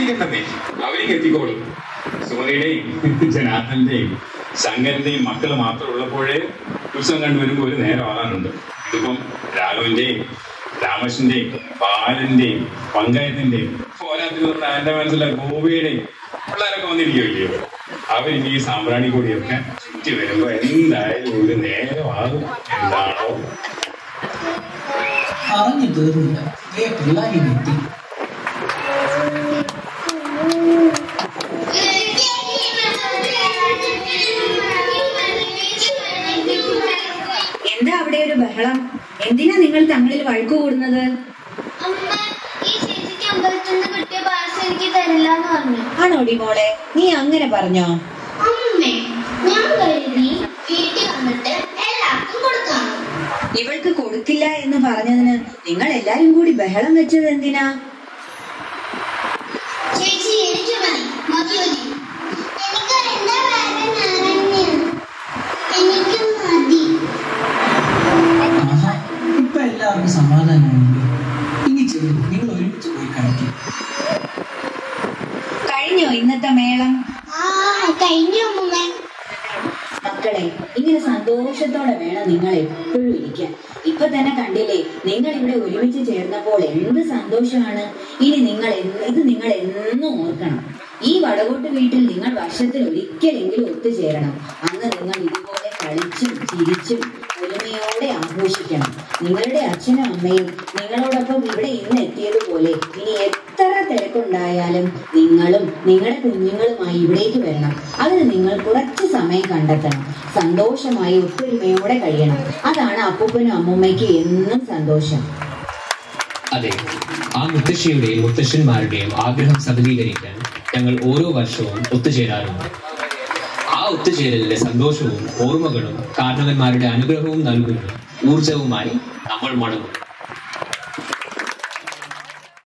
പേടിക്കണ്ടെന്നേ അവർക്ക് എത്തിക്കോളും സുമതിയുടെയും ജനാർദ്ദന്റെയും ശങ്കരന്റെയും മക്കൾ മാത്രം ഉള്ളപ്പോഴേ ഉത്സവം കണ്ടുവരുമ്പോൾ ഒരു നേരം ആകാറുണ്ട് ഇതിപ്പം രാഘവന്റെയും രാമകൃഷ്ണന്റെയും ബാലന്റെയും പങ്കായത്തിന്റെയും പോരാത്തിൽ നമ്മുടെ എന്റെ മനസ്സിലെ ഗോപിയുടെയും പിള്ളേരൊക്കെ വന്നിരിക്കുമല്ലോ അവരിനി ഈ സാമ്പ്രാണി കൂടിയൊക്കെ ചുറ്റി വരുമ്പോ എന്തായാലും ഒരു നേരമാകും എന്താണോ പറഞ്ഞു തീർന്നില്ല ഏ പിള്ളേരി എത്തി എന്താ അവിടെ ഒരു ബഹളം എന്തിനാ നിങ്ങൾ തങ്ങളിൽ വഴക്കു കൂടുന്നത് അമ്മ ഈ ചേച്ചിക്ക് അമ്പലത്തിൽ നിന്ന് കിട്ടിയ പായസം എനിക്ക് തരില്ല എന്ന് പറഞ്ഞു ആണോടി മോളെ നീ അങ്ങനെ പറഞ്ഞോ അമ്മേ ഞാൻ കരുതി വീട്ടിൽ വന്നിട്ട് എല്ലാവർക്കും കൊടുക്കാം ഇവൾക്ക് കൊടുക്കില്ല എന്ന് പറഞ്ഞതിന് നിങ്ങൾ എല്ലാരും കൂടി ബഹളം വെച്ചത് എന്തിനാ ചേച്ചി എനിക്ക് മതി മതി മതി എനിക്ക് എന്താ നാരങ്ങ എനിക്ക് മതി ആഹാ ഇപ്പൊ എല്ലാവർക്കും സമാധാനമുണ്ട് ഇനി ചെല്ലു നിങ്ങൾ ഒരുമിച്ച് പോയി കഴിക്കും കഴിഞ്ഞോ ഇന്നത്തെ മേളം ആ കഴിഞ്ഞു അമ്മ മക്കളെ ഇങ്ങനെ സന്തോഷത്തോടെ വേണം നിങ്ങൾ എപ്പോഴും ഇരിക്കാൻ ഇപ്പൊ തന്നെ കണ്ടില്ലേ നിങ്ങൾ ഇവിടെ ഒരുമിച്ച് ചേർന്നപ്പോൾ എന്ത് സന്തോഷമാണ് ഇനി നിങ്ങൾ എന്ന് ഇത് നിങ്ങൾ എന്നും ഓർക്കണം ഈ വടകോട്ട് വീട്ടിൽ നിങ്ങൾ വർഷത്തിൽ ഒരിക്കലെങ്കിലും ഒത്തുചേരണം അന്ന് നിങ്ങൾ ഇതുപോലെ കളിച്ചും ചിരിച്ചും ഒരുമയോടെ ആഘോഷിക്കണം നിങ്ങളുടെ അച്ഛനും അമ്മയും നിങ്ങളോടൊപ്പം ഇവിടെ ഇന്ന് എത്തിയതുപോലെ ഇനി എത്ര തിരക്കുണ്ടായാലും നിങ്ങളും നിങ്ങളുടെ കുഞ്ഞുങ്ങളുമായി ഇവിടേക്ക് വരണം അതിന് നിങ്ങൾ കുറച്ച് സമയം കണ്ടെത്തണം സന്തോഷമായി ഒത്തൊരുമയോടെ കഴിയണം അതാണ് അപ്പൂപ്പനും അമ്മൂമ്മയ്ക്ക് എന്നും സന്തോഷം അതെ ആ മുത്തശ്ശിയുടെയും മുത്തശ്ശന്മാരുടെയും ആഗ്രഹം സഫലീകരിക്കാൻ ഞങ്ങൾ ഓരോ വർഷവും ഒത്തുചേരാറുണ്ട് ആ ഒത്തുചേരലിലെ സന്തോഷവും ഓർമ്മകളും കാരണവന്മാരുടെ അനുഗ്രഹവും നൽകുന്ന ഊർജവുമായി നമ്മൾ മടങ്ങും